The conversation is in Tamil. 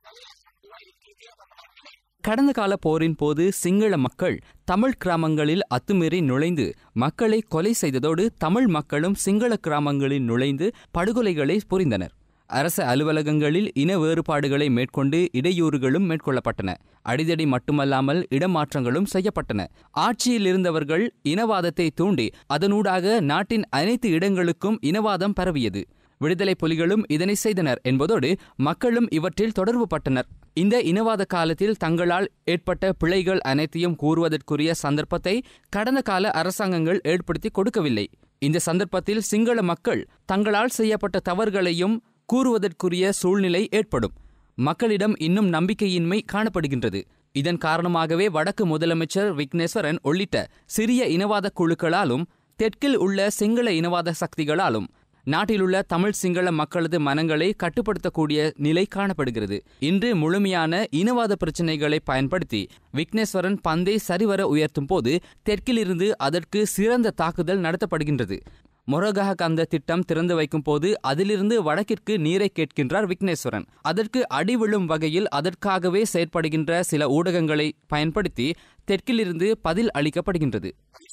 கடந்த கால போரின் போது சிங்கள மக்கள் தமிழ் கிராமங்களில் அத்துமீறி நுழைந்து மக்களை கொலை செய்ததோடு தமிழ் மக்களும் சிங்கள கிராமங்களில் நுழைந்து படுகொலைகளை புரிந்தனர் அரச அலுவலகங்களில் இன வேறுபாடுகளை மேற்கொண்டு இடையூறுகளும் மேற்கொள்ளப்பட்டன அடிதடி மட்டுமல்லாமல் இடமாற்றங்களும் செய்யப்பட்டன ஆட்சியில் இருந்தவர்கள் இனவாதத்தை தூண்டி அதனூடாக நாட்டின் அனைத்து இடங்களுக்கும் இனவாதம் பரவியது விடுதலை புலிகளும் இதனை செய்தனர் என்பதோடு மக்களும் இவற்றில் தொடர்பு பட்டனர் இந்த இனவாத காலத்தில் தங்களால் ஏற்பட்ட பிழைகள் அனைத்தையும் கூறுவதற்குரிய சந்தர்ப்பத்தை கடந்த கால அரசாங்கங்கள் ஏற்படுத்தி கொடுக்கவில்லை இந்த சந்தர்ப்பத்தில் சிங்கள மக்கள் தங்களால் செய்யப்பட்ட தவறுகளையும் கூறுவதற்குரிய சூழ்நிலை ஏற்படும் மக்களிடம் இன்னும் நம்பிக்கையின்மை காணப்படுகின்றது இதன் காரணமாகவே வடக்கு முதலமைச்சர் விக்னேஸ்வரன் உள்ளிட்ட சிறிய இனவாத குழுக்களாலும் தெற்கில் உள்ள சிங்கள இனவாத சக்திகளாலும் நாட்டிலுள்ள தமிழ் சிங்கள மக்களது மனங்களை கட்டுப்படுத்தக்கூடிய நிலை காணப்படுகிறது இன்று முழுமையான இனவாத பிரச்சினைகளை பயன்படுத்தி விக்னேஸ்வரன் பந்தை சரிவர உயர்த்தும் போது தெற்கிலிருந்து அதற்கு சிறந்த தாக்குதல் நடத்தப்படுகின்றது மொரகஹ கந்த திட்டம் திறந்து வைக்கும் போது அதிலிருந்து வடக்கிற்கு நீரை கேட்கின்றார் விக்னேஸ்வரன் அதற்கு அடிவிழும் வகையில் அதற்காகவே செயற்படுகின்ற சில ஊடகங்களை பயன்படுத்தி தெற்கிலிருந்து பதில் அளிக்கப்படுகின்றது